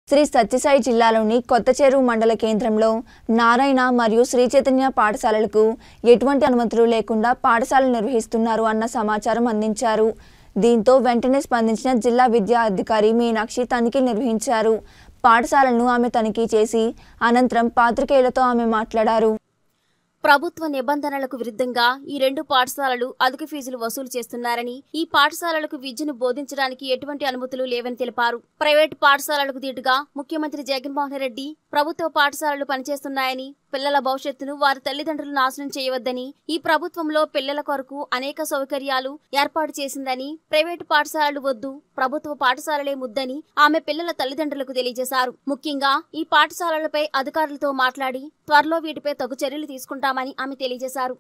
శ్రీ సత్యసాయి జిల్లాలోని కొత్తచెరువు మండల కేంద్రంలో నారాయణ మరియు శ్రీ చైతన్య పాఠశాలలకు ఎటువంటి అనుమతులు లేకుండా పాఠశాలలు నిర్వహిస్తున్నారు అన్న సమాచారం అందించారు దీంతో వెంటనే స్పందించిన జిల్లా విద్యా అధికారి మీనాక్షి తనిఖీ నిర్వహించారు పాఠశాలను ఆమె తనిఖీ చేసి అనంతరం పాత్రికేయులతో ఆమె మాట్లాడారు ప్రభుత్వ నిబంధనలకు విరుద్ధంగా ఈ రెండు పాఠశాలలు అధిక ఫీజులు వసూలు చేస్తున్నారని ఈ పాఠశాలలకు విద్యను బోధించడానికి ఎటువంటి అనుమతులు లేవని తెలిపారు ప్రైవేటు పాఠశాలలకు దీటుగా ముఖ్యమంత్రి జగన్మోహన్ రెడ్డి ప్రభుత్వ పాఠశాలలు పనిచేస్తున్నాయని పిల్లల భవిష్యత్తును వారి తల్లిదండ్రులు నాశనం చేయవద్దని ఈ ప్రభుత్వంలో పిల్లల కొరకు అనేక సౌకర్యాలు ఏర్పాటు చేసిందని ప్రైవేటు పాఠశాలలు వద్దు ప్రభుత్వ పాఠశాలలే ముద్దని ఆమె పిల్లల తల్లిదండ్రులకు తెలియజేశారు ముఖ్యంగా ఈ పాఠశాలలపై అధికారులతో మాట్లాడి త్వరలో వీటిపై తగు చర్యలు తీసుకుంటామని ఆమె తెలియజేశారు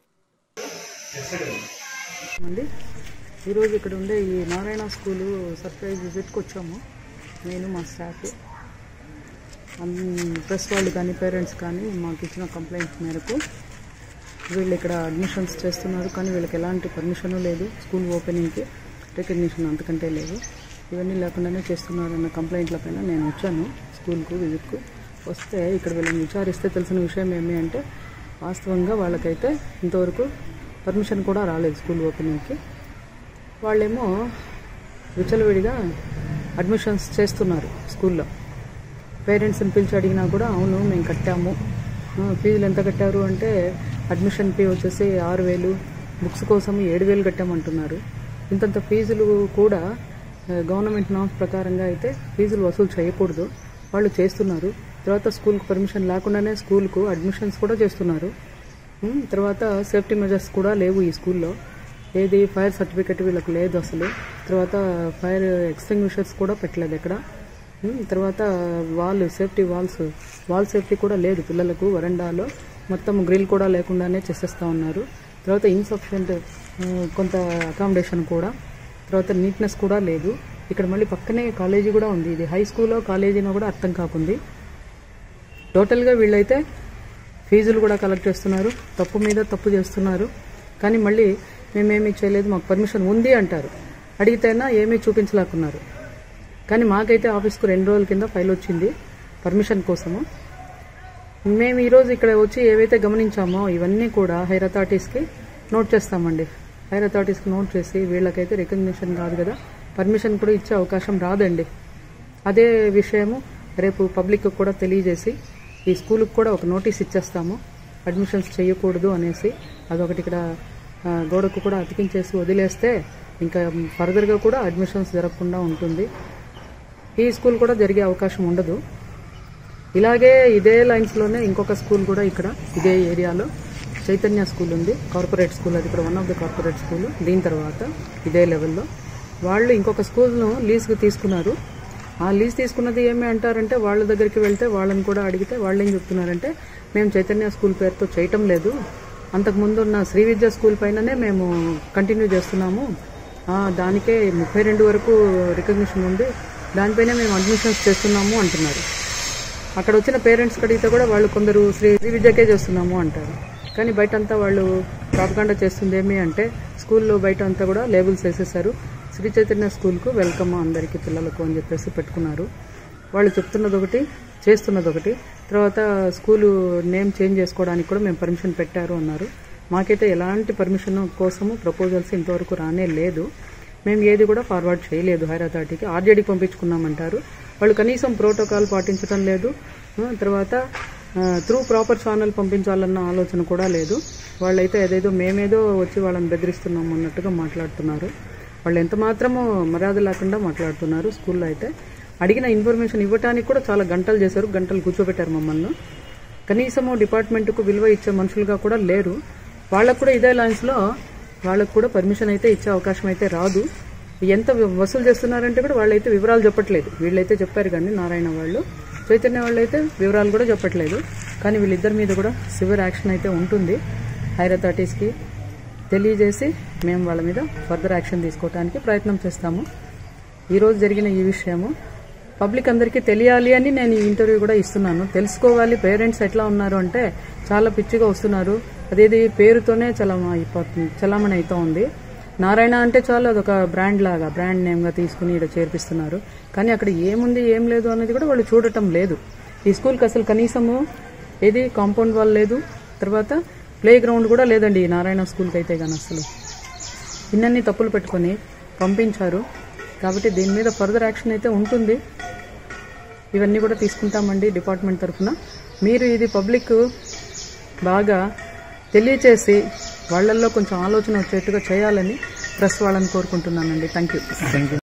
అండి ఈరోజు ఇక్కడ ఉండే ఈ నారాయణ స్కూలు సర్ప్రైజ్ విజిట్కి వచ్చాము నేను మా స్టాఫ్ అన్- ప్రెస్ వాళ్ళు కానీ పేరెంట్స్ కానీ మాకు ఇచ్చిన కంప్లైంట్ మేరకు వీళ్ళు ఇక్కడ అడ్మిషన్స్ చేస్తున్నారు కానీ వీళ్ళకి ఎలాంటి పర్మిషన్ లేదు స్కూల్ ఓపెనింగ్కి రికగ్నిషన్ అంతకంటే లేదు ఇవన్నీ లేకుండానే చేస్తున్నారు అన్న కంప్లైంట్ల పైన నేను వచ్చాను స్కూల్కు విజిట్కు వస్తే ఇక్కడ వీళ్ళని విచారిస్తే తెలిసిన విషయం ఏమి అంటే వాస్తవంగా వాళ్ళకైతే ఇంతవరకు పర్మిషన్ కూడా రాలేదు స్కూల్ ఓపెనింగ్కి వాళ్ళేమో విచలవిడిగా అడ్మిషన్స్ చేస్తున్నారు స్కూల్లో పేరెంట్స్ని పిలిచి అడిగినా కూడా అవును మేము కట్టాము ఆ, ఫీజులు ఎంత కట్టారు అంటే అడ్మిషన్ ఫీ వచ్చేసి ఆరు వేలు బుక్స్ కోసం ఏడు వేలు కట్టామంటున్నారు ఇంతంత ఫీజులు కూడా ఆ, గవర్నమెంట్ నామ్స్ ప్రకారంగా అయితే ఫీజులు వసూలు చేయకూడదు వాళ్ళు చేస్తున్నారు తర్వాత స్కూల్కి పర్మిషన్ లేకుండానే స్కూల్కు అడ్మిషన్స్ కూడా చేస్తున్నారు ఉమ్, తర్వాత సేఫ్టీ మెజర్స్ కూడా లేవు ఈ స్కూల్లో ఏది ఫైర్ సర్టిఫికెట్ వీళ్ళకి లేదు అసలు తర్వాత ఫైర్ ఎక్స్టింగ్విషర్స్ కూడా పెట్టలేదు ఎక్కడ ఉమ్, తర్వాత wall safety walls wall safety కూడా లేదు పిల్లలకు వరండాలో మొత్తం గ్రిల్ కూడా లేకుండానే చేసేస్తా ఉన్నారు తర్వాత ఇన్సఫిషియంట్ కొంత అకామిడేషన్ కూడా తర్వాత నీట్నెస్ కూడా లేదు ఇక్కడ మళ్ళీ పక్కనే కాలేజీ కూడా ఉంది ఇది హై స్కూల్లో కాలేజీనో కూడా అర్థం కాకుంది టోటల్గా వీళ్ళైతే ఫీజులు కూడా కలెక్ట్ చేస్తున్నారు తప్పు మీద తప్పు చేస్తున్నారు కానీ మళ్ళీ మేమేమీ చేయలేదు మాకు పర్మిషన్ ఉంది అంటారు అడిగితేనా ఏమీ చూపించలేకున్నారు కానీ మాకైతే ఆఫీస్కు రెండు రోజుల కింద ఫైల్ వచ్చింది పర్మిషన్ కోసము మేము ఈరోజు ఇక్కడ వచ్చి ఏవైతే గమనించామో ఇవన్నీ కూడా హైర్ అథారిటీస్కి నోట్ చేస్తామండి హైర్ అథారిటీస్కి నోట్ చేసి వీళ్ళకైతే రికగ్నిషన్ కాదు కదా పర్మిషన్ కూడా ఇచ్చే అవకాశం రాదండి అదే విషయము రేపు పబ్లిక్ కూడా తెలియజేసి ఈ స్కూల్కి కూడా ఒక నోటీస్ ఇచ్చేస్తాము అడ్మిషన్స్ చేయకూడదు అనేసి అదొకటి ఇక్కడ ఆ, గోడకు కూడా అతికించేసి వదిలేస్తే ఇంకా ఫర్దర్గా కూడా అడ్మిషన్స్ జరగకుండా ఉంటుంది ఈ స్కూల్ కూడా జరిగే అవకాశం ఉండదు ఇలాగే ఇదే లైన్స్లోనే ఇంకొక స్కూల్ కూడా ఇక్కడ ఇదే ఏరియాలో చైతన్య స్కూల్ ఉంది కార్పొరేట్ స్కూల్ అది కూడా one of the corporate school దీని తర్వాత ఇదే లెవెల్లో వాళ్ళు ఇంకొక స్కూల్ను లీజ్కి తీసుకున్నారు ఆ లీజ్ తీసుకున్నది ఏమి అంటారంటే వాళ్ళ దగ్గరికి వెళ్తే వాళ్ళని కూడా అడిగితే వాళ్ళు ఏం చెప్తున్నారంటే మేము చైతన్య స్కూల్ పేరుతో చేయటం లేదు అంతకుముందు ఉన్న శ్రీ విద్యా స్కూల్ పైననే మేము కంటిన్యూ చేస్తున్నాము ఆ, దానికే ముప్పై రెండు వరకు రికగ్నిషన్ ఉంది దానిపైనే మేము అడ్మిషన్స్ చేస్తున్నాము అంటున్నారు అక్కడ వచ్చిన పేరెంట్స్ అడిగితే కూడా వాళ్ళు కొందరు శ్రీ శ్రీ విద్యకే చేస్తున్నాము అంటారు కానీ బయట అంతా వాళ్ళు ప్రాపకాండ చేస్తుంది ఏమి అంటే స్కూల్లో బయట అంతా కూడా లేబుల్స్ వేసేసారు శ్రీ చైతన్య స్కూల్కు వెల్కమ్ అందరికీ పిల్లలకు అని చెప్పేసి పెట్టుకున్నారు వాళ్ళు చెప్తున్నది ఒకటి చేస్తున్నది ఒకటి తర్వాత స్కూలు నేమ్ చేంజ్ చేసుకోవడానికి కూడా మేము పర్మిషన్ పెట్టారు అన్నారు మాకైతే ఎలాంటి పర్మిషన్ కోసము ప్రపోజల్స్ ఇంతవరకు రానే లేదు మేము ఏది కూడా ఫార్వర్డ్ చేయలేదు హైర్ అథారిటీకి ఆర్జేడీకి పంపించుకున్నామంటారు వాళ్ళు కనీసం ప్రోటోకాల్ పాటించడం లేదు ఆ, తర్వాత త్రూ ప్రాపర్ ఛానల్ పంపించాలన్న ఆలోచన కూడా లేదు వాళ్ళైతే ఏదేదో మేమేదో వచ్చి వాళ్ళని బెదిరిస్తున్నాం అన్నట్టుగా మాట్లాడుతున్నారు వాళ్ళు ఎంత మాత్రమో మర్యాద లేకుండా మాట్లాడుతున్నారు స్కూల్లో అయితే అడిగిన ఇన్ఫర్మేషన్ ఇవ్వడానికి కూడా చాలా గంటలు చేశారు గంటలు కూర్చోబెట్టారు మమ్మల్ని కనీసము డిపార్ట్మెంట్కు విలువ ఇచ్చే మనుషులుగా కూడా లేరు వాళ్ళకు కూడా ఇదే లైన్స్లో వాళ్ళకు కూడా పర్మిషన్ అయితే ఇచ్చే అవకాశం అయితే రాదు ఎంత వ- వసూలు చేస్తున్నారంటే కూడా వాళ్ళైతే వివరాలు చెప్పట్లేదు వీళ్ళైతే చెప్పారు కానీ నారాయణ వాళ్ళు చైతన్య వాళ్ళు అయితే వివరాలు కూడా చెప్పట్లేదు కానీ వీళ్ళిద్దరి మీద కూడా సివియర్ యాక్షన్ అయితే ఉంటుంది హైర్ అథారిటీస్కి తెలియజేసి మేము వాళ్ళ మీద ఫర్దర్ యాక్షన్ తీసుకోవడానికి ప్రయత్నం చేస్తాము ఈరోజు జరిగిన ఈ విషయము పబ్లిక్ అందరికీ తెలియాలి అని నేను ఈ ఇంటర్వ్యూ కూడా ఇస్తున్నాను తెలుసుకోవాలి పేరెంట్స్ ఎట్లా ఉన్నారు అంటే చాలా పిచ్చిగా వస్తున్నారు అదేది పేరుతోనే చలామ అయిపోతుంది చలామణి అవుతా ఉంది నారాయణ అంటే చాలు అదొక బ్రాండ్ లాగా బ్రాండ్ నేమ్గా తీసుకుని ఇక్కడ చేర్పిస్తున్నారు కానీ అక్కడ ఏముంది ఏం లేదు అనేది కూడా వాళ్ళు చూడటం లేదు ఈ స్కూల్కి అసలు కనీసము ఏది కాంపౌండ్ వాల్ లేదు తర్వాత ప్లే గ్రౌండ్ కూడా లేదండి ఈ నారాయణ స్కూల్కి అయితే కానీ అసలు ఇన్నన్ని తప్పులు పెట్టుకొని పంపించారు కాబట్టి దీని మీద ఫర్దర్ యాక్షన్ అయితే ఉంటుంది ఇవన్నీ కూడా తీసుకుంటామండి డిపార్ట్మెంట్ తరఫున మీరు ఇది పబ్లిక్ బాగా తెలియచేసి వాళ్ళల్లో కొంచెం ఆలోచన వచ్చేట్టుగా చేయాలని ప్రెస్ వాళ్ళని కోరుకుంటున్నానండి థ్యాంక్ యూ